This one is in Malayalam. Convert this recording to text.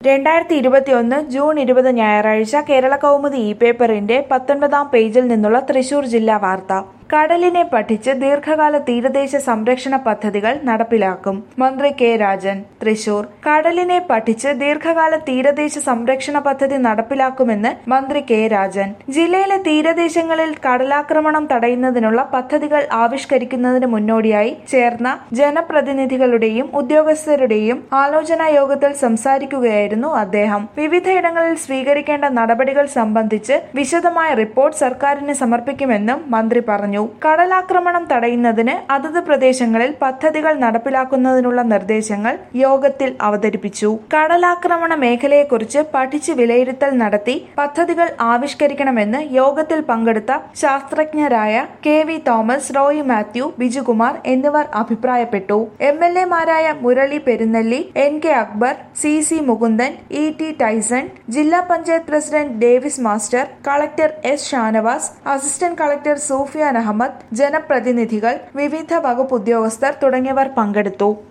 രണ്ടായിരത്തി ഇരുപത്തിയൊന്ന് ജൂൺ ഇരുപത് ഞായറാഴ്ച കേരള കൗമുദി ഇ പേപ്പറിന്റെ പത്തൊൻപതാം പേജിൽ നിന്നുള്ള തൃശൂർ ജില്ലാ വാർത്ത കടലിനെ പഠിച്ച് ദീർഘകാല തീരദേശ സംരക്ഷണ പദ്ധതികൾ നടപ്പിലാക്കും മന്ത്രി കെ രാജൻ തൃശൂർ കടലിനെ പഠിച്ച് ദീർഘകാല തീരദേശ സംരക്ഷണ പദ്ധതി നടപ്പിലാക്കുമെന്ന് മന്ത്രി കെ രാജൻ ജില്ലയിലെ തീരദേശങ്ങളിൽ കടലാക്രമണം തടയുന്നതിനുള്ള പദ്ധതികൾ ആവിഷ്കരിക്കുന്നതിന് മുന്നോടിയായി ചേർന്ന ജനപ്രതിനിധികളുടെയും ഉദ്യോഗസ്ഥരുടെയും ആലോചനാ യോഗത്തിൽ സംസാരിക്കുകയായിരുന്നു അദ്ദേഹം വിവിധയിടങ്ങളിൽ സ്വീകരിക്കേണ്ട നടപടികൾ സംബന്ധിച്ച് വിശദമായ റിപ്പോർട്ട് സർക്കാരിന് സമർപ്പിക്കുമെന്നും മന്ത്രി പറഞ്ഞു കടലാക്രമണം തടയുന്നതിന് അതത് പ്രദേശങ്ങളിൽ പദ്ധതികൾ നടപ്പിലാക്കുന്നതിനുള്ള നിർദ്ദേശങ്ങൾ യോഗത്തിൽ അവതരിപ്പിച്ചു കടലാക്രമണ മേഖലയെക്കുറിച്ച് പഠിച്ച് വിലയിരുത്തൽ നടത്തി പദ്ധതികൾ ആവിഷ്കരിക്കണമെന്ന് യോഗത്തിൽ പങ്കെടുത്ത ശാസ്ത്രജ്ഞരായ കെ വി തോമസ് റോയി മാത്യു ബിജുകുമാർ എന്നിവർ അഭിപ്രായപ്പെട്ടു എം എൽ എമാരായ Murali Perunnelli N K Akbar C C Mukundan E T Tyson ജില്ലാ panchayat president Davis master collector S Shanavas assistant collector Sufiyan Ahammed ജനപ്രതിനിധികൾ വിവിധ വകുപ്പ് ഉദ്യോഗസ്ഥർ തുടങ്ങിയവർ പങ്കെടുത്തു